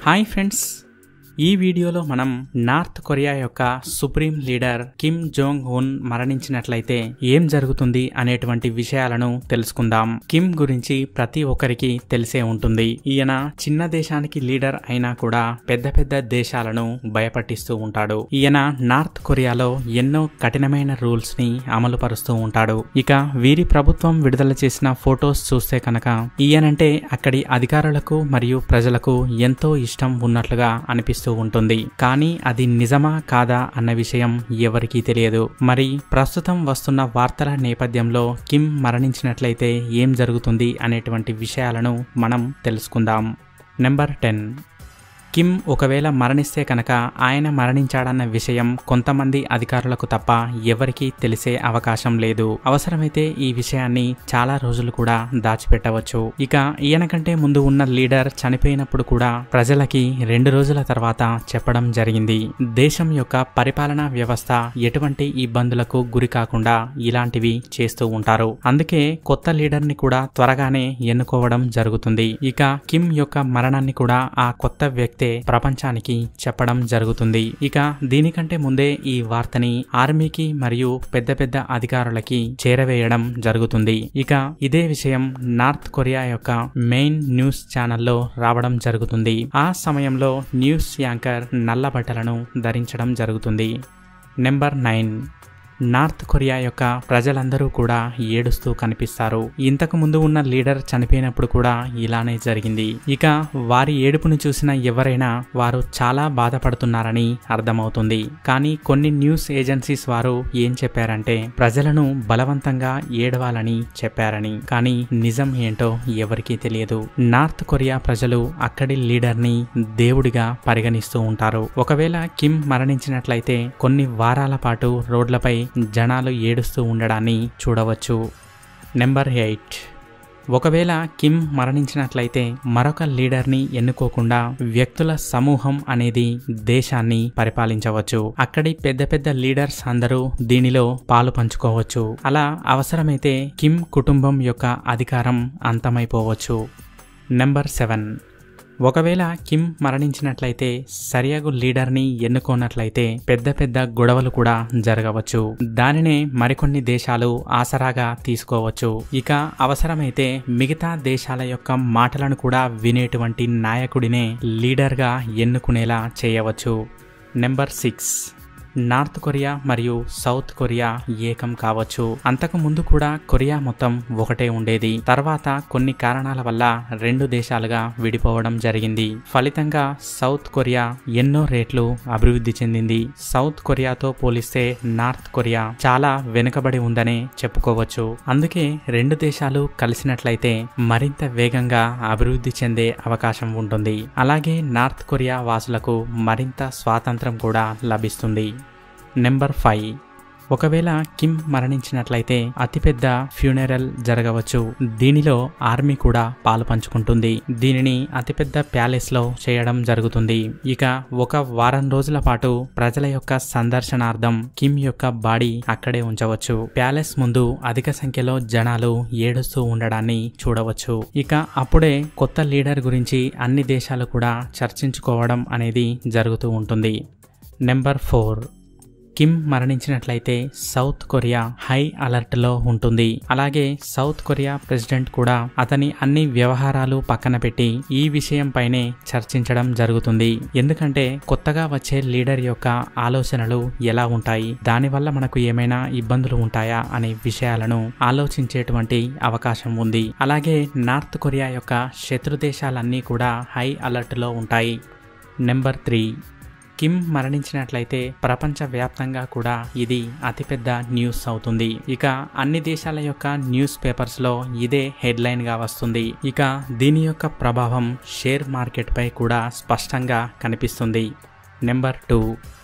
hi friends ఈ వీడియోలో మనం నార్త్ కొరియా యొక్క supreme leader Kim Jong Un మరణించినట్లయితే ఏం జరుగుతుంది అనేటువంటి విషయాలను తెలుసుకుందాం కిమ్ గురించి ప్రతి ఒక్కరికి తెలిసే ఉంటుంది ఈయన చిన్న దేశానికి లీడర్ అయినా కూడా పెద్ద పెద్ద దేశాలను భయపట్టిస్తూ ఉంటాడు ఈయన నార్త్ కొరియాలో ఎన్నో కఠినమైన రూల్స్ ని అమలు పరుస్తూ ఉంటాడు ఇక వీరి ప్రభుత్వం విడుదల చేసిన ఫొటోస్ చూస్తే కనుక ఈయనంటే అక్కడి అధికారులకు మరియు ప్రజలకు ఎంతో ఇష్టం ఉన్నట్లుగా అనిపిస్తూ ఉంటుంది కానీ అది నిజమా కాదా అన్న విషయం ఎవరికీ తెలియదు మరి ప్రస్తుతం వస్తున్న వార్తల నేపథ్యంలో కిమ్ మరణించినట్లయితే ఏం జరుగుతుంది అనేటువంటి విషయాలను మనం తెలుసుకుందాం నెంబర్ టెన్ కిమ్ ఒకవేళ మరణిస్తే కనుక ఆయన మరణించాడన్న విషయం కొంతమంది అధికారులకు తప్ప ఎవరికీ తెలిసే అవకాశం లేదు అవసరమైతే ఈ విషయాన్ని చాలా రోజులు కూడా దాచిపెట్టవచ్చు ఇక ఈయన కంటే ముందు ఉన్న లీడర్ చనిపోయినప్పుడు కూడా ప్రజలకి రెండు రోజుల తర్వాత చెప్పడం జరిగింది దేశం యొక్క పరిపాలనా వ్యవస్థ ఎటువంటి ఇబ్బందులకు గురి కాకుండా ఇలాంటివి చేస్తూ ఉంటారు అందుకే కొత్త లీడర్ ని కూడా త్వరగానే ఎన్నుకోవడం జరుగుతుంది ఇక కిమ్ యొక్క మరణాన్ని కూడా ఆ కొత్త వ్యక్తి వ్యక్తే ప్రపంచానికి చెప్పడం జరుగుతుంది ఇక దీనికంటే ముందే ఈ వార్తని ఆర్మీకి మరియు పెద్ద పెద్ద అధికారులకి చేరవేయడం జరుగుతుంది ఇక ఇదే విషయం నార్త్ కొరియా యొక్క మెయిన్ న్యూస్ ఛానల్లో రావడం జరుగుతుంది ఆ సమయంలో న్యూస్ యాంకర్ నల్ల బట్టలను ధరించడం జరుగుతుంది నెంబర్ నైన్ నార్త్ కొరియా యొక్క ప్రజలందరూ కూడా ఏడుస్తూ కనిపిస్తారు ఇంతకు ముందు ఉన్న లీడర్ చనిపోయినప్పుడు కూడా ఇలానే జరిగింది ఇక వారి ఏడుపును చూసిన ఎవరైనా వారు చాలా బాధపడుతున్నారని అర్థమవుతుంది కానీ కొన్ని న్యూస్ ఏజెన్సీస్ వారు ఏం చెప్పారంటే ప్రజలను బలవంతంగా ఏడవాలని చెప్పారని కానీ నిజం ఏంటో ఎవరికీ తెలియదు నార్త్ కొరియా ప్రజలు అక్కడి లీడర్ని దేవుడిగా పరిగణిస్తూ ఉంటారు ఒకవేళ కిమ్ మరణించినట్లయితే కొన్ని వారాల పాటు రోడ్లపై జనాలు ఏడుస్తూ ఉండడాన్ని చూడవచ్చు నెంబర్ ఎయిట్ ఒకవేళ కిమ్ మరణించినట్లయితే మరొక లీడర్ని ఎన్నుకోకుండా వ్యక్తుల సమూహం అనేది దేశాన్ని పరిపాలించవచ్చు అక్కడి పెద్ద పెద్ద లీడర్స్ అందరూ దీనిలో పాలు పంచుకోవచ్చు అలా అవసరమైతే కిమ్ కుటుంబం యొక్క అధికారం అంతమైపోవచ్చు నెంబర్ సెవెన్ ఒకవేళ కిమ్ మరణించినట్లయితే సరియాగు లీడర్ని ఎన్నుకోనట్లయితే పెద్ద పెద్ద గొడవలు కూడా జరగవచ్చు దానినే మరికొన్ని దేశాలు ఆసరాగా తీసుకోవచ్చు ఇక అవసరమైతే మిగతా దేశాల యొక్క మాటలను కూడా వినేటువంటి నాయకుడినే లీడర్గా ఎన్నుకునేలా చేయవచ్చు నెంబర్ సిక్స్ నార్త్ కొరియా మరియు సౌత్ కొరియా ఏకం కావచ్చు అంతకు ముందు కూడా కొరియా మొత్తం ఒకటే ఉండేది తర్వాత కొన్ని కారణాల వల్ల రెండు దేశాలుగా విడిపోవడం జరిగింది ఫలితంగా సౌత్ కొరియా ఎన్నో రేట్లు అభివృద్ధి చెందింది సౌత్ కొరియాతో పోలిస్తే నార్త్ కొరియా చాలా వెనుకబడి ఉందనే చెప్పుకోవచ్చు అందుకే రెండు దేశాలు కలిసినట్లయితే మరింత వేగంగా అభివృద్ధి చెందే అవకాశం ఉంటుంది అలాగే నార్త్ కొరియా వాసులకు మరింత స్వాతంత్రం కూడా లభిస్తుంది నెంబర్ ఫైవ్ ఒకవేళ కిమ్ మరణించినట్లయితే అతిపెద్ద ఫ్యూనరల్ జరగవచ్చు దీనిలో ఆర్మీ కూడా పాలు పంచుకుంటుంది దీనిని అతిపెద్ద ప్యాలెస్ లో చేయడం జరుగుతుంది ఇక ఒక వారం రోజుల పాటు ప్రజల యొక్క సందర్శనార్థం కిమ్ యొక్క బాడీ అక్కడే ఉంచవచ్చు ప్యాలెస్ ముందు అధిక సంఖ్యలో జనాలు ఏడుస్తూ ఉండడాన్ని చూడవచ్చు ఇక అప్పుడే కొత్త లీడర్ గురించి అన్ని దేశాలు కూడా చర్చించుకోవడం అనేది జరుగుతూ ఉంటుంది నెంబర్ ఫోర్ కిమ్ మరణించినట్లయితే సౌత్ కొరియా హై అలర్ట్లో ఉంటుంది అలాగే సౌత్ కొరియా ప్రెసిడెంట్ కూడా అతని అన్ని వ్యవహారాలు పక్కన పెట్టి ఈ విషయంపైనే చర్చించడం జరుగుతుంది ఎందుకంటే కొత్తగా వచ్చే లీడర్ యొక్క ఆలోచనలు ఎలా ఉంటాయి దానివల్ల మనకు ఏమైనా ఇబ్బందులు ఉంటాయా అనే విషయాలను ఆలోచించేటువంటి అవకాశం ఉంది అలాగే నార్త్ కొరియా యొక్క శత్రు దేశాలన్నీ కూడా హై అలర్ట్లో ఉంటాయి నెంబర్ త్రీ కిమ్ మరణించినట్లయితే ప్రపంచవ్యాప్తంగా కూడా ఇది అతిపెద్ద న్యూస్ అవుతుంది ఇక అన్ని దేశాల యొక్క న్యూస్ పేపర్స్లో ఇదే హెడ్లైన్గా వస్తుంది ఇక దీని యొక్క ప్రభావం షేర్ మార్కెట్పై కూడా స్పష్టంగా కనిపిస్తుంది నెంబర్ టూ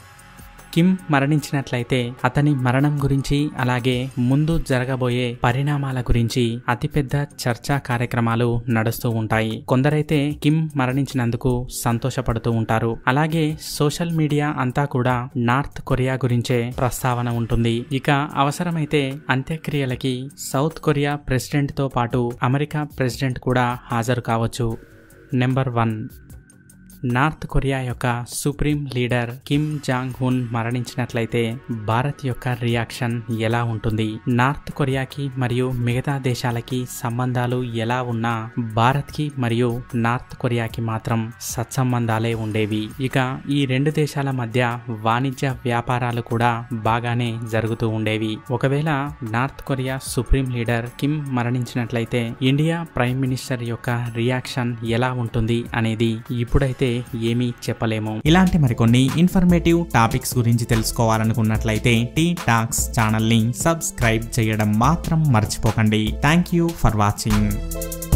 కిమ్ మరణించినట్లయితే అతని మరణం గురించి అలాగే ముందు జరగబోయే పరిణామాల గురించి అతిపెద్ద చర్చా కార్యక్రమాలు నడుస్తూ ఉంటాయి కొందరైతే కిమ్ మరణించినందుకు సంతోషపడుతూ ఉంటారు అలాగే సోషల్ మీడియా అంతా కూడా నార్త్ కొరియా గురించే ప్రస్తావన ఉంటుంది ఇక అవసరమైతే అంత్యక్రియలకి సౌత్ కొరియా ప్రెసిడెంట్తో పాటు అమెరికా ప్రెసిడెంట్ కూడా హాజరు కావచ్చు నెంబర్ వన్ నార్త్ కొరియా యొక్క supreme leader Kim Jong Un మరణించినట్లయితే భారత్ యొక్క రియాక్షన్ ఎలా ఉంటుంది నార్త్ కొరియాకి మరియు మిగతా దేశాలకి సంబంధాలు ఎలా ఉన్నా భారత్ కి మరియు నార్త్ కొరియాకి మాత్రం సత్సంబంధాలే ఉండేవి ఇక ఈ రెండు దేశాల మధ్య వాణిజ్య వ్యాపారాలు కూడా బాగానే జరుగుతూ ఉండేవి ఒకవేళ North Korea supreme leader Kim మరణించినట్లయితే ఇండియా ప్రైమ్ మినిస్టర్ యొక్క రియాక్షన్ ఎలా ఉంటుంది అనేది ఇప్పుడైతే ఏమీ చెప్పలేము ఇలాంటి మరికొన్ని ఇన్ఫర్మేటివ్ టాపిక్స్ గురించి తెలుసుకోవాలనుకున్నట్లయితే టీ టాక్స్ ఛానల్ని సబ్స్క్రైబ్ చేయడం మాత్రం మర్చిపోకండి థ్యాంక్ యూ ఫర్ వాచింగ్